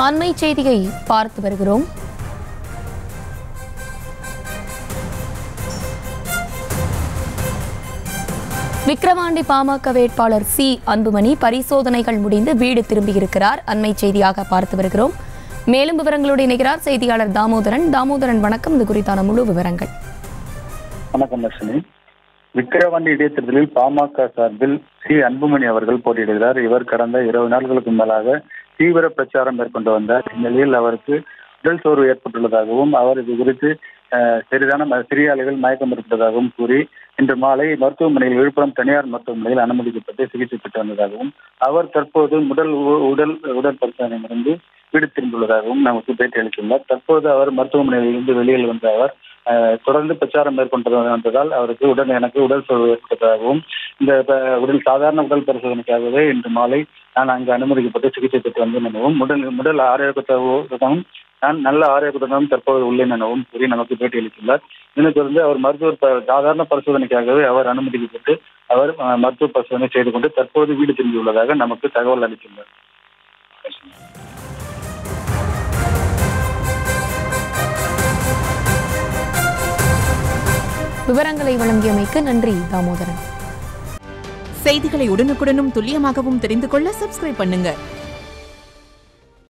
அண்மை செய்தியை பார்த்து வருகிறோம் விக்கிரவாண்டி பாமக வேட்பாளர் சி அன்புமணி பரிசோதனைகள் முடிந்து வீடு திரும்பியிருக்கிறார் அண்மை செய்தியாக பார்த்து வருகிறோம் மேலும் விவரங்களோடு இணைகிறார் செய்தியாளர் தாமோதரன் தாமோதரன் வணக்கம் இது குறித்தான முழு விவரங்கள் வணக்கம் தர்ஷினி விக்கிரவாண்டி இடைத்தேர்தலில் பாமக சார்பில் சி அன்புமணி அவர்கள் போட்டியிடுகிறார் இவர் கடந்த இருபது நாட்களுக்கு மேலாக தீவிர பிரச்சாரம் மேற்கொண்டு வந்தார் இந்நிலையில் அவருக்கு உடல் சோர்வு ஏற்பட்டுள்ளதாகவும் அவர் இது குறித்து அஹ், சிறிதான ம- சிறிய அளவில் மயக்கம் ஏற்பட்டதாகவும் கூறி இன்று மாலை மருத்துவமனையில் விழுப்புரம் தனியார் மருத்துவமனையில் அனுமதிக்கப்பட்டு சிகிச்சை பெற்று வந்ததாகவும் அவர் தற்போது முதல் உ- உடல் உடல் பரிசோதனையிலிருந்து வீடு திரும்பியுள்ளதாகவும் நமக்கு பேட்டி அளித்துள்ளார் தற்போது அவர் மருத்துவமனையில் இருந்து வெளியில் வந்த அவர் அஹ், தொடர்ந்து பிரச்சாரம் மேற்கொண்டு வந்ததால் அவருக்கு உடல் எனக்கு உடல் சோர்வு ஏற்பட்டதாகவும் இந்த ப- உடல் சாதாரண உடல் பரிசோதனைக்காகவே இன்று மாலை நான் அங்கு அனுமதிக்கப்பட்டு சிகிச்சை பெற்று வந்தேன் எனவும் உடல் உடல் ஆரோக்கியத்துடன் நான் நல்ல ஆரோக்கியத்துடன் தற்போது உள்ளேன் எனவும் கூறி நமக்கு பேட்டி அளித்துள்ளார் இதனைத் தொடர்ந்து அவர் மருத்துவர் ப- சாதாரண பரிசோதனைக்காகவே அவர் அனுமதிக்கப்பட்டு அவர் அஹ், மருத்துவ பரிசோதனை செய்து கொண்டு தற்போது வீடு திரும்பியுள்ளதாக நமக்கு தகவல் அளித்துள்ளார் விவரங்களை வழங்கியமைக்கு நன்றி தாமோதரன் செய்திகளை உடனுக்குடனும் துல்லியமாகவும் தெரிந்து கொள்ள சப்ஸ்கிரைப் பண்ணுங்க